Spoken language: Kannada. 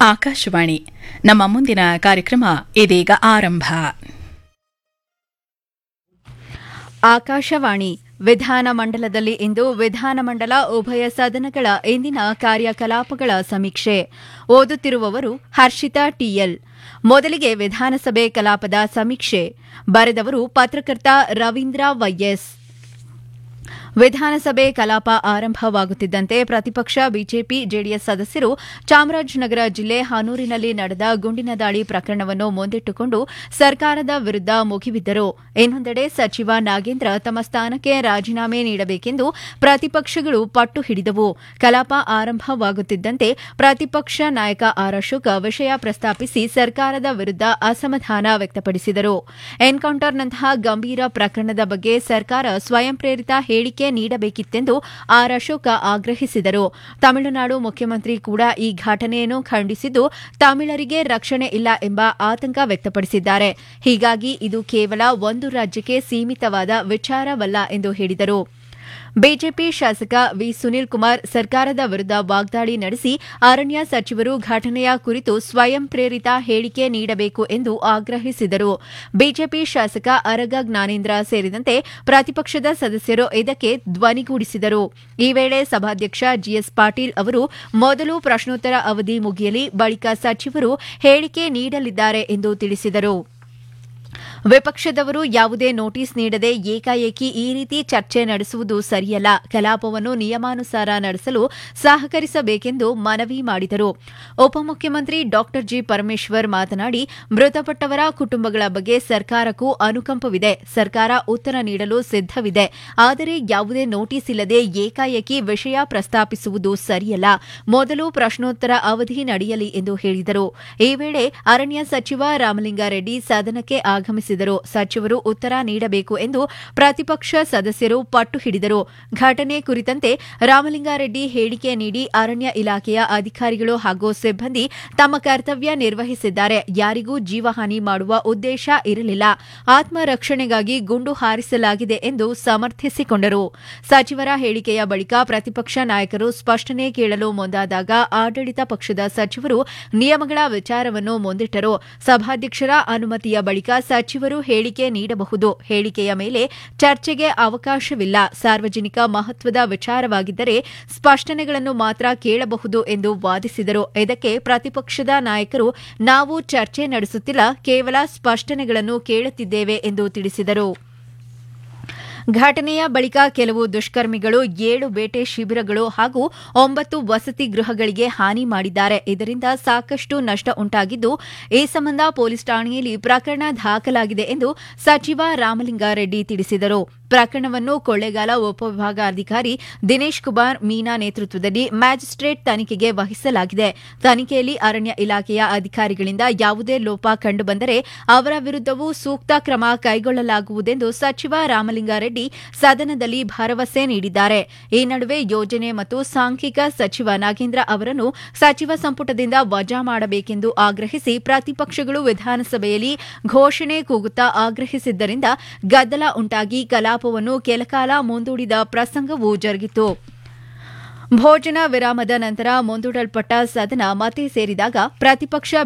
ಆಕಾಶವಾಣಿ ನಮ್ಮ ಮುಂದಿನ ಕಾರ್ಯಕ್ರಮ ಇದೀಗ ಆರಂಭ ಆಕಾಶವಾಣಿ ವಿಧಾನಮಂಡಲದಲ್ಲಿ ಇಂದು ವಿಧಾನಮಂಡಲ ಉಭಯ ಸದನಗಳ ಇಂದಿನ ಕಾರ್ಯಕಲಾಪಗಳ ಸಮೀಕ್ಷೆ ಓದುತ್ತಿರುವವರು ಹರ್ಷಿತಾ ಟಿಎಲ್ ಮೊದಲಿಗೆ ವಿಧಾನಸಭೆ ಕಲಾಪದ ಸಮೀಕ್ಷೆ ಬರೆದವರು ಪತ್ರಕರ್ತ ರವೀಂದ್ರ ವೈಎಸ್ ವಿಧಾನಸಭೆ ಕಲಾಪ ಆರಂಭವಾಗುತ್ತಿದ್ದಂತೆ ಪ್ರತಿಪಕ್ಷ ಬಿಜೆಪಿ ಜೆಡಿಎಸ್ ಸದಸ್ಯರು ಚಾಮರಾಜನಗರ ಜಿಲ್ಲೆ ಹನೂರಿನಲ್ಲಿ ನಡೆದ ಗುಂಡಿನ ದಾಳಿ ಪ್ರಕರಣವನ್ನು ಮುಂದಿಟ್ಟುಕೊಂಡು ಸರ್ಕಾರದ ವಿರುದ್ದ ಮುಗಿಬಿದ್ದರು ಇನ್ನೊಂದೆಡೆ ಸಚಿವ ನಾಗೇಂದ್ರ ತಮ್ಮ ಸ್ಥಾನಕ್ಕೆ ರಾಜೀನಾಮೆ ನೀಡಬೇಕೆಂದು ಪ್ರತಿಪಕ್ಷಗಳು ಪಟ್ಟು ಹಿಡಿದವು ಕಲಾಪ ಆರಂಭವಾಗುತ್ತಿದ್ದಂತೆ ಪ್ರತಿಪಕ್ಷ ನಾಯಕ ಆರ್ ಅಶೋಕ್ ವಿಷಯ ಪ್ರಸ್ತಾಪಿಸಿ ಸರ್ಕಾರದ ವಿರುದ್ದ ಅಸಮಾಧಾನ ವ್ಯಕ್ತಪಡಿಸಿದರು ಎನ್ಕೌಂಟರ್ನಂತಹ ಗಂಭೀರ ಪ್ರಕರಣದ ಬಗ್ಗೆ ಸರ್ಕಾರ ಸ್ವಯಂ ಪ್ರೇರಿತ ಹೇಳಿಕೆ ನೀಡಬೇಕಿತ್ತೆಂದು ಆರ್ ಅಶೋಕ ಆಗ್ರಹಿಸಿದರು ತಮಿಳುನಾಡು ಮುಖ್ಯಮಂತ್ರಿ ಕೂಡ ಈ ಘಟನೆಯನ್ನು ಖಂಡಿಸಿದ್ದು ತಮಿಳರಿಗೆ ರಕ್ಷಣೆ ಇಲ್ಲ ಎಂಬ ಆತಂಕ ವ್ಯಕ್ತಪಡಿಸಿದ್ದಾರೆ ಹೀಗಾಗಿ ಇದು ಕೇವಲ ಒಂದು ರಾಜ್ಯಕ್ಕೆ ಸೀಮಿತವಾದ ವಿಚಾರವಲ್ಲ ಎಂದು ಹೇಳಿದರು ಬಿಜೆಪಿ ಶಾಸಕ ವಿ ಸುನೀಲ್ ಕುಮಾರ್ ಸರ್ಕಾರದ ವಿರುದ್ದ ವಾಗ್ದಾಳಿ ನಡೆಸಿ ಅರಣ್ಯ ಸಚಿವರು ಘಟನೆಯ ಕುರಿತು ಸ್ವಯಂ ಪ್ರೇರಿತ ಹೇಳಿಕೆ ನೀಡಬೇಕು ಎಂದು ಆಗ್ರಹಿಸಿದರು ಬಿಜೆಪಿ ಶಾಸಕ ಅರಗ ಜ್ಞಾನೇಂದ್ರ ಸೇರಿದಂತೆ ಪ್ರತಿಪಕ್ಷದ ಸದಸ್ಯರು ಇದಕ್ಕೆ ಧ್ವನಿಗೂಡಿಸಿದರು ಈ ವೇಳೆ ಸಭಾಧ್ಯಕ್ಷ ಜಿಎಸ್ ಪಾಟೀಲ್ ಅವರು ಮೊದಲು ಪ್ರಶ್ನೋತ್ತರ ಅವಧಿ ಮುಗಿಯಲಿ ಬಳಿಕ ಸಚಿವರು ಹೇಳಿಕೆ ನೀಡಲಿದ್ದಾರೆ ಎಂದು ತಿಳಿಸಿದರು ವಿಪಕ್ಷದವರು ಯಾವುದೇ ನೋಟಿಸ್ ನೀಡದೆ ಏಕಾಏಕಿ ಈ ರೀತಿ ಚರ್ಚೆ ನಡೆಸುವುದು ಸರಿಯಲ್ಲ ಕಲಾಪವನ್ನು ನಿಯಮಾನುಸಾರ ನಡೆಸಲು ಸಹಕರಿಸಬೇಕೆಂದು ಮನವಿ ಮಾಡಿದರು ಉಪಮುಖ್ಯಮಂತ್ರಿ ಡಾ ಜಿ ಪರಮೇಶ್ವರ್ ಮಾತನಾಡಿ ಮೃತಪಟ್ಟವರ ಕುಟುಂಬಗಳ ಬಗ್ಗೆ ಸರ್ಕಾರಕ್ಕೂ ಅನುಕಂಪವಿದೆ ಸರ್ಕಾರ ಉತ್ತರ ನೀಡಲು ಸಿದ್ದವಿದೆ ಆದರೆ ಯಾವುದೇ ನೋಟಿಸ್ ಇಲ್ಲದೆ ಏಕಾಏಕಿ ವಿಷಯ ಪ್ರಸ್ತಾಪಿಸುವುದು ಸರಿಯಲ್ಲ ಮೊದಲು ಪ್ರಶ್ನೋತ್ತರ ಅವಧಿ ನಡೆಯಲಿ ಎಂದು ಹೇಳಿದರು ಈ ವೇಳೆ ಅರಣ್ಯ ಸಚಿವ ರಾಮಲಿಂಗಾರೆಡ್ಡಿ ಸದನಕ್ಕೆ ಆಗಮಿಸಿದರು ಸಚಿವರು ಉತ್ತರ ನೀಡಬೇಕು ಎಂದು ಪ್ರತಿಪಕ್ಷ ಸದಸ್ಯರು ಪಟ್ಟು ಹಿಡಿದರು ಘಟನೆ ಕುರಿತಂತೆ ರಾಮಲಿಂಗಾರೆಡ್ಡಿ ಹೇಳಿಕೆ ನೀಡಿ ಅರಣ್ಯ ಇಲಾಖೆಯ ಅಧಿಕಾರಿಗಳು ಹಾಗೂ ಸಿಬ್ಬಂದಿ ತಮ್ಮ ಕರ್ತವ್ಯ ನಿರ್ವಹಿಸಿದ್ದಾರೆ ಯಾರಿಗೂ ಜೀವಹಾನಿ ಮಾಡುವ ಉದ್ದೇಶ ಇರಲಿಲ್ಲ ಆತ್ಮರಕ್ಷಣೆಗಾಗಿ ಗುಂಡು ಹಾರಿಸಲಾಗಿದೆ ಎಂದು ಸಮರ್ಥಿಸಿಕೊಂಡರು ಸಚಿವರ ಹೇಳಿಕೆಯ ಬಳಿಕ ಪ್ರತಿಪಕ್ಷ ನಾಯಕರು ಸ್ಪಷ್ಟನೆ ಕೇಳಲು ಮುಂದಾದಾಗ ಆಡಳಿತ ಪಕ್ಷದ ಸಚಿವರು ನಿಯಮಗಳ ವಿಚಾರವನ್ನು ಮುಂದಿಟ್ಟರು ಸಭಾಧ್ಯಕ್ಷರ ಅನುಮತಿಯ ಬಳಿಕ ಸಚಿವರು ಹೇಳಿಕೆ ನೀಡಬಹುದು ಹೇಳಿಕೆಯ ಮೇಲೆ ಚರ್ಚೆಗೆ ಅವಕಾಶವಿಲ್ಲ ಸಾರ್ವಜನಿಕ ಮಹತ್ವದ ವಿಚಾರವಾಗಿದ್ದರೆ ಸ್ಪಷ್ಟನೆಗಳನ್ನು ಮಾತ್ರ ಕೇಳಬಹುದು ಎಂದು ವಾದಿಸಿದರು ಇದಕ್ಕೆ ಪ್ರತಿಪಕ್ಷದ ನಾಯಕರು ನಾವು ಚರ್ಚೆ ನಡೆಸುತ್ತಿಲ್ಲ ಕೇವಲ ಸ್ಪಷ್ಟನೆಗಳನ್ನು ಕೇಳುತ್ತಿದ್ದೇವೆ ಎಂದು ತಿಳಿಸಿದರು ಘಟನೆಯ ಬಳಿಕ ಕೆಲವು ದುಷ್ಕರ್ಮಿಗಳು ಏಳು ಬೇಟೆ ಶಿಬಿರಗಳು ಹಾಗೂ ಒಂಬತ್ತು ವಸತಿ ಗೃಹಗಳಿಗೆ ಹಾನಿ ಮಾಡಿದ್ದಾರೆ ಇದರಿಂದ ಸಾಕಷ್ಟು ನಷ್ಟ ಉಂಟಾಗಿದ್ದು ಈ ಸಂಬಂಧ ಪೊಲೀಸ್ ಠಾಣೆಯಲ್ಲಿ ಪ್ರಕರಣ ದಾಖಲಾಗಿದೆ ಎಂದು ಸಚಿವ ರಾಮಲಿಂಗಾರೆಡ್ಡಿ ತಿಳಿಸಿದರು ಪ್ರಕರಣವನ್ನು ಕೊಳ್ಳೇಗಾಲ ಉಪವಿಭಾಗಾಧಿಕಾರಿ ದಿನೇಶ್ ಕುಮಾರ್ ಮೀನಾ ನೇತೃತ್ವದಲ್ಲಿ ಮ್ಯಾಜಿಸ್ಟ್ರೇಟ್ ತನಿಖೆಗೆ ವಹಿಸಲಾಗಿದೆ ತನಿಖೆಯಲ್ಲಿ ಅರಣ್ಯ ಇಲಾಖೆಯ ಅಧಿಕಾರಿಗಳಿಂದ ಯಾವುದೇ ಲೋಪ ಕಂಡುಬಂದರೆ ಅವರ ವಿರುದ್ದವೂ ಸೂಕ್ತ ಕ್ರಮ ಕೈಗೊಳ್ಳಲಾಗುವುದೆಂದು ಸಚಿವ ರಾಮಲಿಂಗಾರೆಡ್ಡಿ ಸದನದಲ್ಲಿ ಭರವಸೆ ನೀಡಿದ್ದಾರೆ ಈ ನಡುವೆ ಯೋಜನೆ ಮತ್ತು ಸಾಂಖ್ಯಿಕ ಸಚಿವ ನಾಗೇಂದ್ರ ಅವರನ್ನು ಸಚಿವ ಸಂಪುಟದಿಂದ ವಜಾ ಮಾಡಬೇಕೆಂದು ಆಗ್ರಹಿಸಿ ಪ್ರತಿಪಕ್ಷಗಳು ವಿಧಾನಸಭೆಯಲ್ಲಿ ಘೋಷಣೆ ಕೂಗುತ್ತಾ ಆಗ್ರಹಿಸಿದ್ದರಿಂದ ಗದ್ದಲ ಉಂಟಾಗಿ ಕಲಾಪವನ್ನು ಕೆಲಕಾಲ ಮುಂದೂಡಿದ ಪ್ರಸಂಗವೂ ಜರುಗಿತು ಭೋಜನ ವಿರಾಮದ ನಂತರ ಮುಂದೂಡಲ್ಪಟ್ಟ ಸದನ ಮತ್ತೆ ಸೇರಿದಾಗ ಪ್ರತಿಪಕ್ಷ